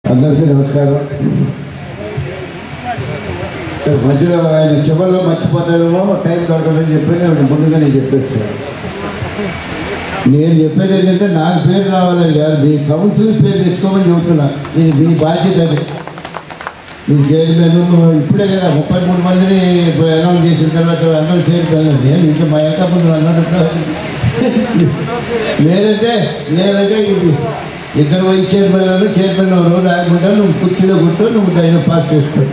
అందరికీ నమస్కారం మధ్యలో ఆయన చివరిలో మర్చిపోతామేమో టైం దొరకదని చెప్పి నేను ముందుగానే చెప్పేస్తాను నేను చెప్పేది ఏంటంటే నాకు పేరు రావాలని కాదు మీ కౌన్సిల్ పేరు తీసుకోమని చెబుతున్నా ఇది మీ బాధ్యత అది మీ చైర్మన్ ఇప్పుడే కదా ముప్పై మూడు మందిని అనౌన్స్ చేసిన తర్వాత అందరూ చైర్మన్ నేను ఇంకా మా యొక్క ముందు అన్నట్టు లేదంటే లేదంటే ఇది ఇద్దరు వైస్ చైర్మన్ చైర్మన్ ఒక రోజు ఆగుంటా నువ్వు కుర్చీలో కూర్చో నువ్వు దాన్ని పాస్ చేసుకో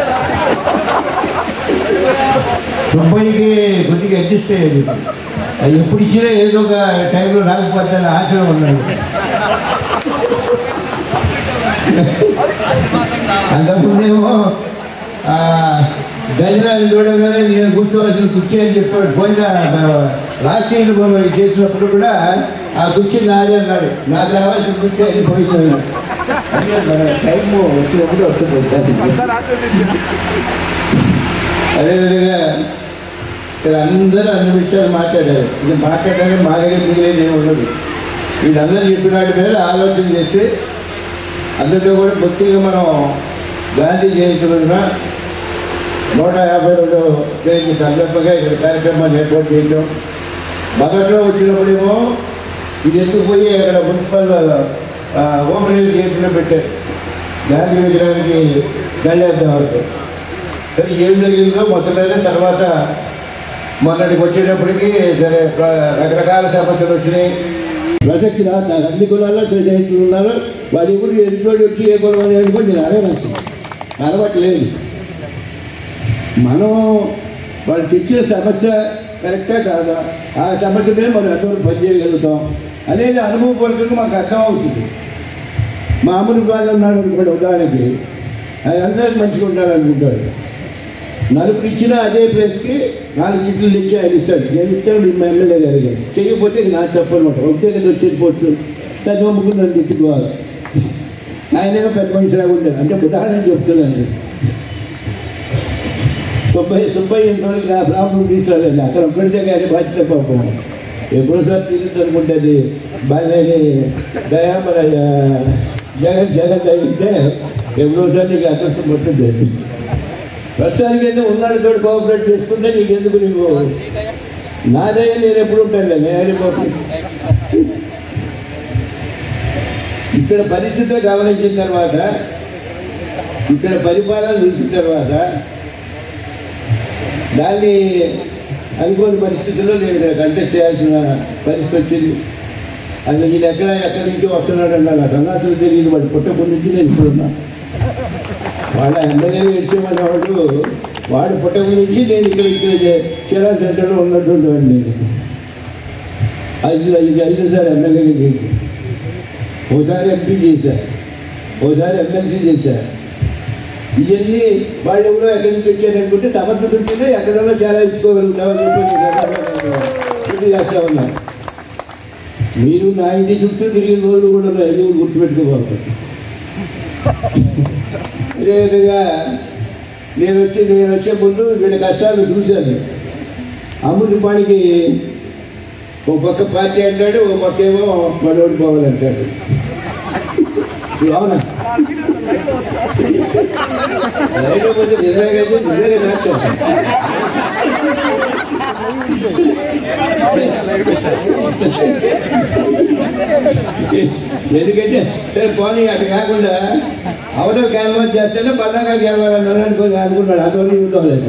తొంభైకి కొద్దిగా అడ్జస్ట్ అయ్యేది అది ఎప్పుడు ఇచ్చినా ఏదో ఒక టైంలో రాకపోతే అని ఆశలో ఉన్నాడు అంతకుముందేమో ఆ, గజరాజు చూడగానే నేను కూర్చోవలసిన కుర్చీ అని చెప్పాడు పోయిన లాస్ట్ ఇయర్ చేసినప్పుడు కూడా ఆ కుర్చీ నాదే అన్నాడు నాకు రావాల్సిన కుర్చీ అని పోయినాడు అంటే మన టైము వచ్చినప్పుడు వస్తుంది అదేవిధంగా ఇక్కడ అందరూ అన్ని విషయాలు మాట్లాడారు ఇది మాట్లాడడానికి మా దగ్గర మిగిలేదు ఏమి ఉండదు వీళ్ళందరూ చెప్పిన వాటి మీద ఆలోచన చేసి అందులో కూడా ముఖ్యంగా మనం గాంధీ జయంతి రోజున నూట యాభై రెండు జయంతి సందర్భంగా ఇక్కడ కార్యక్రమాన్ని ఏర్పాటు చేయడం మొదట్లో వచ్చినప్పుడేమో ఇది ఎందుకు పోయి అక్కడ మున్సిపల్ ఆ, హోమ్ రిలీజ్ చేసిన పెట్టారు గాంధీ విగ్రహానికి దండేద్దాం వరకు కానీ ఏం జరిగిందో మొత్తం మీద తర్వాత మొన్నటికి వచ్చేటప్పటికి సరే ప్ర- రకరకాల సమస్యలు వచ్చినాయి ప్రసక్తి రాదు నాకు అన్ని కులాల్లో సైనికులు ఉన్నారు వారి ఇప్పుడు ఎదుటి వచ్చి ఏ కులం అని అనుకో నేను అడగను అలవాటు లేదు మనం వాళ్ళు తెచ్చిన సమస్య కరెక్టా కాదా ఆ సమస్య మీద మనం ఎంతవరకు పనిచేయగలుగుతాం అనేది అనుభవపూర్వకంగా మాకు అర్థం అవుతుంది మామూలు వాళ్ళు ఉన్నాడు అనుకోండి ఉదాహరణకి ఆయన అందరికి మంచిగా ఉండాలనుకుంటాడు నలుగురు ఇచ్చిన అదే ప్లేస్కి నాలుగు సీట్లు తెచ్చి ఆయన ఇస్తాడు నేను ఇస్తాను మా ఎమ్మెల్యే గారు గారు చేయకపోతే ఇది నాకు తప్పనమాట ఒకటే కదా వచ్చేది పోవచ్చు చదువుకుని నన్ను తిట్టుకోవాలి ఆయనేమో పెద్ద మనిషిలాగా ఉంటాడు అంటే ఉదాహరణ చెప్తున్నాను నేను. సుబ్బయ్య సుబ్బయ్య ఇంతవరకు నా ప్రాబ్లం తీసుకురాలేదు అతను ఒక్కడితే కానీ బాధ్యత పాపం ఎప్పుడోసారి తీసుకుంది అనుకుంటుంది బాగానే దయా మన జగన్ జగన్ తగ్గితే ఎప్పుడోసారి నీకు అదృష్టం పట్టుతుంది ప్రస్తుతానికి అయితే ఉన్నాడు తోడు కోఆపరేట్ చేసుకుంటే నీకు ఎందుకు నీకు నాదే నేను ఎప్పుడు ఉంటాను నేను వెళ్ళిపోతాను ఇక్కడ పరిస్థితులు గమనించిన తర్వాత ఇక్కడ పరిపాలన చూసిన తర్వాత దాన్ని అనుకోని పరిస్థితుల్లో నేను ఇక్కడ కంటెస్ట్ చేయాల్సిన పరిస్థితి వచ్చింది అది ఇది ఎక్కడ ఎక్కడి నుంచో వస్తున్నాడు అన్నారు సన్నాసులు తెలియదు వాడు పుట్టప్పటి నుంచి నేను ఇప్పుడు ఉన్నా వాళ్ళ ఎమ్మెల్యే వచ్చేవాడు వాడు వాడు పుట్టక నుంచి నేను ఇక్కడ ఇక్కడ చీరా సెంటర్లో ఉన్నటువంటి వాడిని నేను ఐదు ఐదు ఐదు సార్ ఎమ్మెల్యే చేసి ఓసారి ఎంపీ చేశారు ఓసారి ఎమ్మెల్సీ చేశారు ఇవన్నీ వాళ్ళు ఎవరో ఎక్కడి నుంచి వచ్చారనుకుంటే సమర్థత ఉంటేనే ఎక్కడన్నా చాలా ఇచ్చుకోగలుగుతామని చెప్పి నేను చేస్తా ఉన్నాను మీరు నా ఇంటి చుట్టూ తిరిగిన రోజులు కూడా ఉన్నాయి. ఇది కూడా గుర్తుపెట్టుకోవాలి అదేవిధంగా నేను వచ్చి నేను వచ్చే ముందు వీళ్ళ కష్టాలు చూశాను అమృత పానికి ఒక పక్క పార్టీ అంటాడు ఒక పక్క ఏమో వాడు ఓడిపోవాలంటాడు ఇది అవునా లేకపోతే నిజంగా అయితే నిజంగా సాక్ష్యం ఎందుకంటే సరే పోనీ అటు కాకుండా అవతల క్యాన్వాస్ చేస్తేనే పద్నాగా గెలవాలని అనుకుని అనుకున్నాడు అతను యూటం లేదు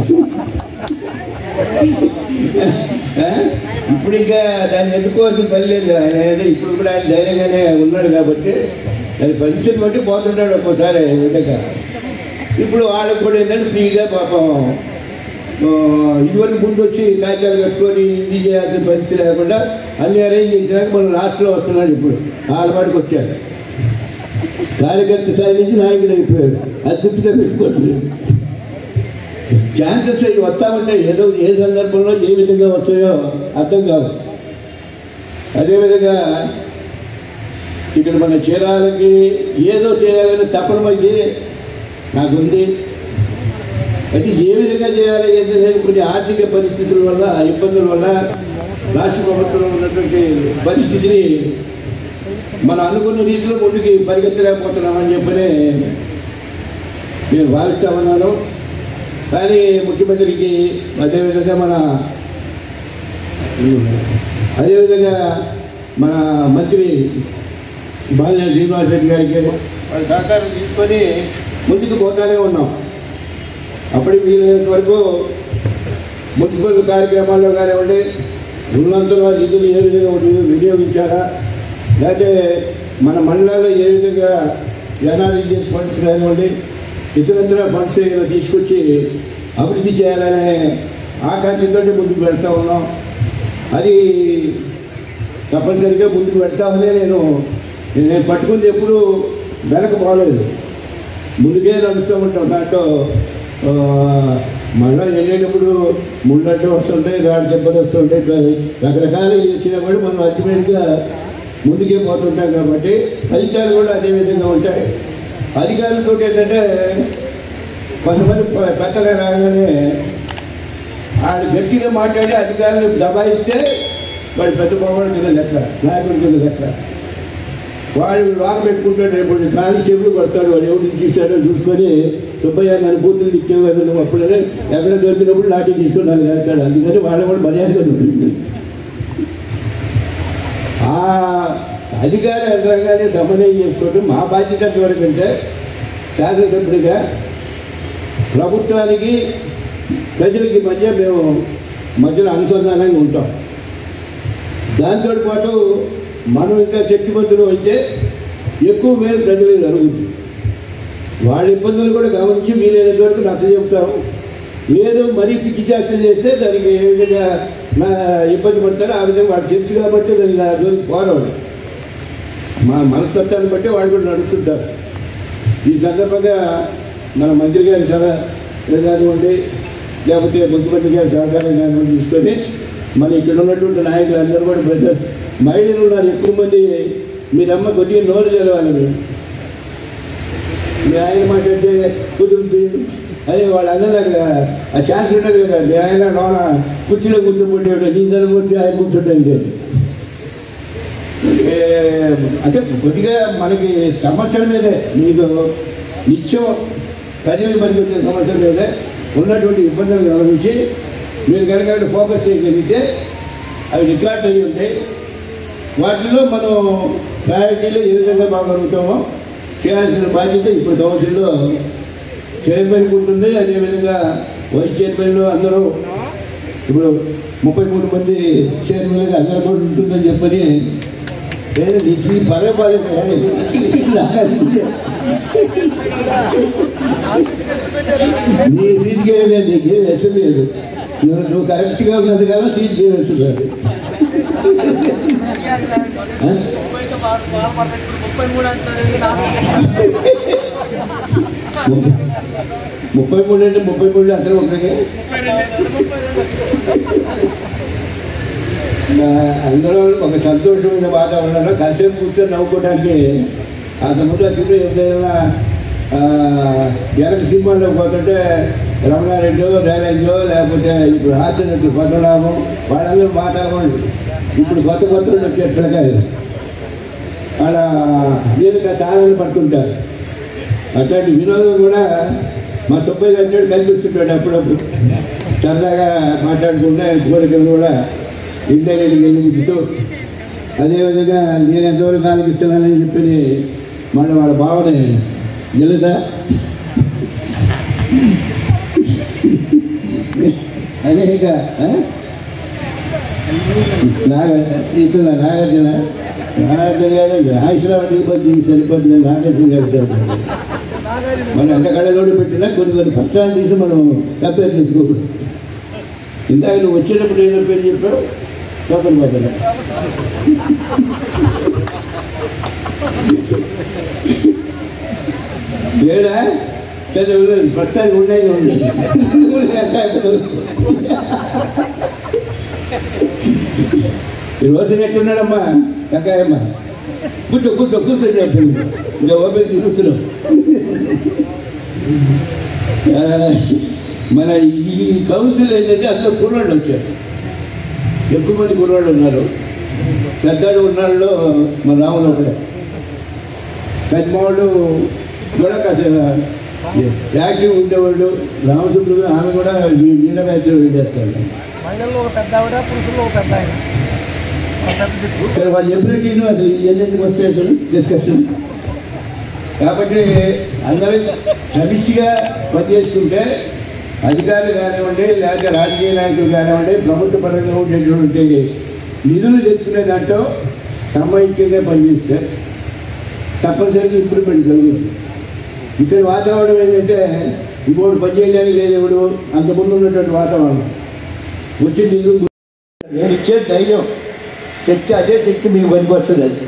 ఆ? ఇప్పుడు ఇంకా దాన్ని ఎత్తుకోవాల్సిన పని లేదు ఆయన ఏదో ఇప్పుడు కూడా ఆయన ధైర్యంగానే ఉన్నాడు కాబట్టి దాని పరిస్థితిని బట్టి పోతుంటాడు ఒక్కోసారి విధంగా ఇప్పుడు వాళ్ళకి కూడా ఏంటంటే ఫ్రీగా పాపం ఆ, ఇదివరకు ముందు వచ్చి కాగితాలు కట్టుకొని ఇది చేయాల్సిన పరిస్థితి లేకుండా అన్ని అరేంజ్ చేసినాక మనం లాస్ట్లో వస్తున్నాడు ఇప్పుడు ఆడపాటికి వచ్చాడు కార్యకర్త స్థాయి నుంచి నాయకుడు అయిపోయాడు అధ్యక్షుడే పెట్టుకోవట్లేదు ఛాన్సెస్ అవి వస్తూ ఉంటాయి ఏదో ఏ సందర్భంలో ఏ విధంగా వస్తాయో అర్థం కాదు అదేవిధంగా ఇక్కడ మన చీరాలకి ఏదో చేయాలని తపనమైంది నాకుంది అయితే ఏ విధంగా చేయాలి ఏంటనేది కొన్ని ఆర్థిక పరిస్థితుల వల్ల ఇబ్బందుల వల్ల రాష్ట్ర ప్రభుత్వంలో ఉన్నటువంటి పరిస్థితిని మనం అనుకున్న రీతిలో ముందుకి పరిగెత్తలేకపోతున్నామని చెప్పని నేను భావిస్తా ఉన్నాను కానీ ముఖ్యమంత్రికి అదేవిధంగా మన అదేవిధంగా మన మంత్రి బాలినేని శ్రీనివాస్ రెడ్డి గారికి వాళ్ళ సహకారం తీసుకొని ముందుకు పోతానే ఉన్నాం అప్పటికి వీలైనంత వరకు మున్సిపల్ కార్యక్రమాల్లో కానివ్వండి ఉన్నంతలో నిధులు ఏ విధంగా వి- వినియోగించారా లేకపోతే మన మండలాల్లో ఏ విధంగా ఎన్ఆర్ఈజిఎస్ ఫండ్స్ కానివ్వండి ఇతరత్ర ఫండ్స్ ఏదైనా తీసుకొచ్చి అభివృద్ధి చేయాలనే ఆకాంక్షతో ముందుకు వెళ్తా ఉన్నాం అది తప్పనిసరిగా ముందుకు వెళ్తామని నేను నేను పట్టుకుంది ఎప్పుడు వెనక పోలేదు ముందుకే నడుస్తూ ఉంటాం దాంట్లో ఆ, మళ్ళా వెళ్ళేటప్పుడు ముళ్ళంటే వస్తుంటాయి రాడు దెబ్బలు వస్తుంటాయి ఇట్లా రకరకాలు వచ్చినా కూడా మనం అల్టిమేట్గా ముందుకే పోతుంటాం కాబట్టి ఫలితాలు కూడా అదే విధంగా ఉంటాయి అధికారులతో ఏంటంటే కొంతమంది పె- పెద్దలు రాగానే వాళ్ళు గట్టిగా మాట్లాడి అధికారులు దబాయిస్తే వాడు పెద్ద పొగడు కింద లెక్క నాయకుడి కింద లెక్క వాడు లోన పెట్టుకుంటాడు రేపు కాలి చెవులు కొడతాడు వాడు ఎవరు తీశాడో చూసుకొని సుబ్బయ్య గారి బూతులు తిట్టావు కదా నువ్వు అప్పుడే ఎక్కడ దొరికినప్పుడు నాకే తీసుకొని నాకు వేస్తాడు అందుకని వాళ్ళు కూడా మర్యాదగా ఉంటుంది ఆ అధికార యంత్రాంగాన్ని సమన్వయం చేసుకోవడం మా బాధ్యత వరకు అంటే శాసనసభ్యుడిగా ప్రభుత్వానికి ప్రజలకి మధ్య మేము మధ్యలో అనుసంధానంగా ఉంటాం దాంతో పాటు మనం ఇంకా శక్తివంతులు అయితే ఎక్కువ మేలు ప్రజలకు జరుగుతుంది వాళ్ళ ఇబ్బందులు కూడా గమనించి వీలైనంత వరకు నచ్చ చెప్తాము ఏదో మరీ పిచ్చి చేష్టలు చేస్తే దానికి ఏ విధంగా నా ఇబ్బంది పడతారో ఆ విధంగా వాడు తెలుసు కాబట్టి దానికి నా జోలికి పోరవాడు మా మనస్తత్వాన్ని బట్టి వాళ్ళు కూడా నడుస్తుంటారు ఈ సందర్భంగా మన మంత్రి గారి సలహా కానివ్వండి లేకపోతే ముఖ్యమంత్రి గారి సహకారం కానివ్వండి తీసుకొని మన ఇక్కడ ఉన్నటువంటి నాయకులు అందరూ కూడా ప్రజలు మహిళలు ఉన్నారు ఎక్కువ మంది మీరమ్మ కొద్దిగా నోరు చదవాలి మీరు మీ ఆయన మాట్లాడితే కుదురుతుంది అదే వాళ్ళందరూ నాకు ఆ ఛాన్స్ ఉండదు కదా మీ ఆయన లోన కుర్చీలో కూర్చోబెట్టాడు నీ దగ్గర కూర్చో ఆయన కూర్చోటానికి ఏ, అంటే కొద్దిగా మనకి సమస్యల మీదే మీకు నిత్యం ప్రజలకు మనకి వచ్చే సమస్యల మీదే ఉన్నటువంటి ఇబ్బందులు గమనించి మీరు కనుక ఫోకస్ చేయగలిగితే అవి రికార్డ్ అయ్యి ఉంటాయి వాటిలో మనం ప్రయారిటీలో ఏ విధంగా బాగలుగుతామో చేయాల్సిన బాధ్యత ఇప్పుడు కౌన్సిల్లో చైర్మన్కి ఉంటుంది అదేవిధంగా వైస్ చైర్మన్లు అందరూ ఇప్పుడు ముప్పై మూడు మంది చైర్మన్లుగా అందరూ కూడా ఉంటుందని చెప్పని నేను నీకు పర్వపాలి నీ సీట్కే లేదు నీకేం వెసలు లేదు నువ్వు నువ్వు కరెక్ట్గా ఉన్నది కదా సీట్కే వేస్తున్నారు ముప్పై మూడు అంటారు ముప్పై మూడు అంటే ముప్పై మూడు అందరూ ఒకరికే నా- అందరూ ఒక సంతోషమైన వాతావరణంలో కాసేపు కూర్చొని నవ్వుకోవడానికి అంతకుముందు అసలు ఏదైనా ఎనక సినిమాలో పోతుంటే రమణారెడ్డో రేలంజో లేకపోతే ఇప్పుడు హాస్యనట్లు పద్మనాభం వాళ్ళందరూ మాట్లాడకూడదు ఇప్పుడు కొత్త కొత్త వాళ్ళు వచ్చేట్లుగా అలా దీనికి ఛానల్ పడుతుంటారు అట్లాంటి వినోదం కూడా మా సుబ్బయ్య గారు కనిపిస్తుంటాడు అప్పుడప్పుడు సరదాగా మాట్లాడుకుంటే కోరికలు కూడా ఇంటర్నెట్ గెలిపిస్తూ అదేవిధంగా నేను ఎంతవరకు ఆలోచిస్తున్నానని చెప్పి మళ్ళీ వాళ్ళ భావన గెలుదా అనేక ఆ? నాగ ఇతను నాగార్జున నాగార్జున గారు ఆశ్రమానికి పది సరిపోతుంది నాగార్జున గారు మనం ఎంత కళలోడు పెట్టినా కొన్ని కొన్ని కష్టాలు తీసి మనం తప్పే తీసుకోకూడదు ఇందాక నువ్వు వచ్చేటప్పుడు ఏదో పేరు చెప్పావు శోభన్ బాబు ఏడా చదువు ప్రస్తుతానికి ఉన్నాయి ఉంది ఈ రోజు ఎట్లున్నాడమ్మా కాకాయమ్మ కూర్చో కూర్చో కూర్చో చెప్పింది ఇంకా ఓపెన్ కూర్చున్నాం ఆ, మన ఈ కౌన్సిల్ ఏంటంటే అసలు కుర్రాళ్ళు వచ్చారు ఎక్కువ మంది కుర్రాళ్ళు ఉన్నారు పెద్దాడు ఉన్నాళ్ళు మన రాములు ఒకడే పెద్దవాళ్ళు కూడా కాస్త యాక్టివ్ ఉండేవాళ్ళు రామసుబ్రహ్మణ్యం ఆమె కూడా ఈడ మ్యాచ్ చేస్తారు మహిళల్లో ఒక పెద్ద ఆవిడ పురుషుల్లో ఒక పెద్ద ఆయన ఒక పెద్ద దిక్కు సరే వాళ్ళు చెప్పినట్టు అసలు ఎందుకు వస్తాయి అసలు డిస్కషన్ కాబట్టి అందరూ సమిష్టిగా పనిచేసుకుంటే అధికారులు కానివ్వండి లేకపోతే రాజకీయ నాయకులు కానివ్వండి ప్రభుత్వ పరంగా ఉండేటువంటి నిధులు తెచ్చుకునే దాంట్లో సమైక్యంగా పనిచేస్తే తప్పనిసరిగా ఇంప్రూవ్మెంట్ జరుగుతుంది ఇక్కడ వాతావరణం ఏంటంటే ఇంకోటి పని చేయడానికి లేదు ఎవడు అంతకుముందు ఉన్నటువంటి వాతావరణం వచ్చి నిధులు నేను ఇచ్చే ధైర్యం శక్తి అదే శక్తి మీకు పనికి వస్తుంది అది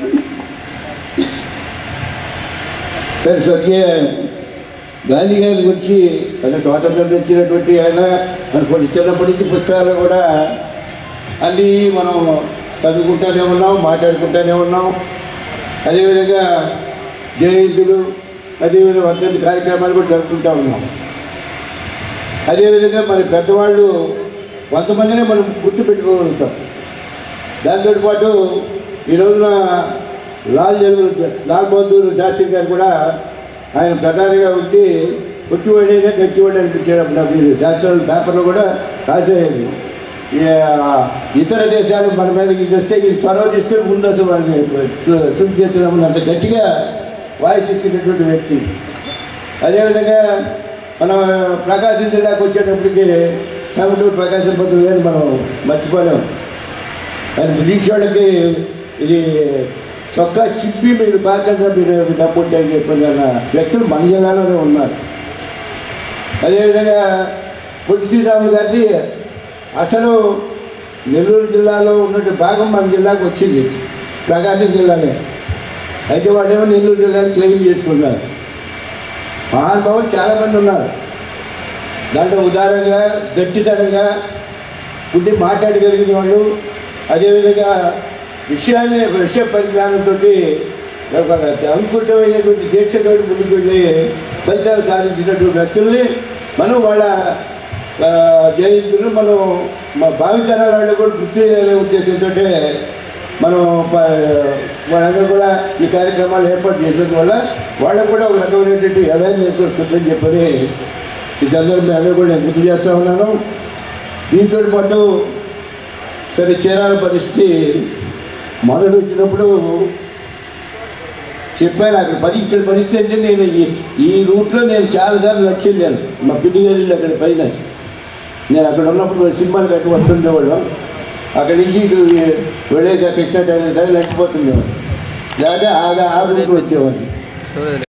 సరే స్వర్గీయ గాంధీ గారి గురించి ఆయన స్వాతంత్రం తెచ్చినటువంటి ఆయన మన కొన్ని చిన్నప్పటి నుంచి పుస్తకాలు కూడా అన్నీ మనం చదువుకుంటూనే ఉన్నాం మాట్లాడుకుంటూనే ఉన్నాం అదేవిధంగా జయంతులు అదేవిధంగా వర్ధంతి కార్యక్రమాలు కూడా జరుపుకుంటూ ఉన్నాం అదేవిధంగా మరి పెద్దవాళ్ళు వంద మందినే మనం గుర్తు పెట్టుకోగలుగుతాం దాంతో పాటు ఈ రోజున లాల్ జల్లు లాల్ బహదూర్ శాస్త్రి గారు కూడా ఆయన ప్రధానిగా ఉండి కొట్టివాడైనా గట్టివాడు అనిపించేటప్పుడు నాకు మీరు శాస్త్రాలు పేపర్లో కూడా రాసేది ఈ, ఆ, ఇతర దేశాలు మన మీదకి తెస్తే ఈ చొరవ తీసుకొని ముందు అసలు వాళ్ళని శుద్ధి చేస్తున్నామని అంత గట్టిగా వాయిస్ ఇచ్చినటువంటి వ్యక్తి అదేవిధంగా మనం ప్రకాశం జిల్లాకు వచ్చేటప్పటికి టంగుటూరు ప్రకాశం పంతులు గారిని మనం మర్చిపోలేము ఆయన బ్రిటిష్ వాళ్ళకి ఇది చొక్కా చింపి మీరు పాకంగా మీరు డబ్బుంటే అని చెప్పిన వ్యక్తులు మన జిల్లాలోనే ఉన్నారు అదేవిధంగా పొట్టి శ్రీరాములు గారి అసలు నెల్లూరు జిల్లాలో ఉన్నట్టు భాగం మన జిల్లాకు వచ్చింది ప్రకాశం జిల్లానే అయితే వాళ్ళేమో నెల్లూరు జిల్లాని క్లెయిమ్ చేసుకున్నారు మహానుభావులు చాలామంది ఉన్నారు దాంట్లో ఉదారంగా గట్టితనంగా ఉండి మాట్లాడగలిగిన వాళ్ళు అదేవిధంగా విషయాన్ని విషయ పరిజ్ఞానంతో ఒక అంకుటమైనటువంటి దీక్షతో ముందుకు వెళ్ళి ఫలితాలు సాధించినటువంటి వ్యక్తుల్ని మనం వాళ్ళ ఆ, జయంతులు మనం మా భావితరాల వాళ్ళు కూడా గుర్తు చేయాలనే ఉద్దేశంతో మనం ప- వాళ్ళందరూ కూడా ఈ కార్యక్రమాలు ఏర్పాటు చేయడం వల్ల వాళ్ళకు కూడా ఒక రకమైనటువంటి అవేర్నెస్ వస్తుందని చెప్పని ఈ సందర్భంగా అందరూ కూడా నేను గుర్తు చేస్తూ ఉన్నాను దీంతో పాటు సరే చీరాల పరిస్థితి మొదలు వచ్చినప్పుడు చెప్పాను అక్కడ పని ఇక్కడ పరిస్థితి అంటే నేను ఈ- ఈ రూట్లో నేను చాలాసార్లు నచ్చిందాను మా పిల్లి గారి ఇల్లు అక్కడ పైన నేను అక్కడ ఉన్నప్పుడు సినిమాలు కట్టి వస్తుండేవాడు అక్కడి నుంచి ఇటు వెళ్ళేసి కృష్ణ టైం నచ్చిపోతుండేవాడు లేదా ఆ ఆ రూట్లో వచ్చేవాడిని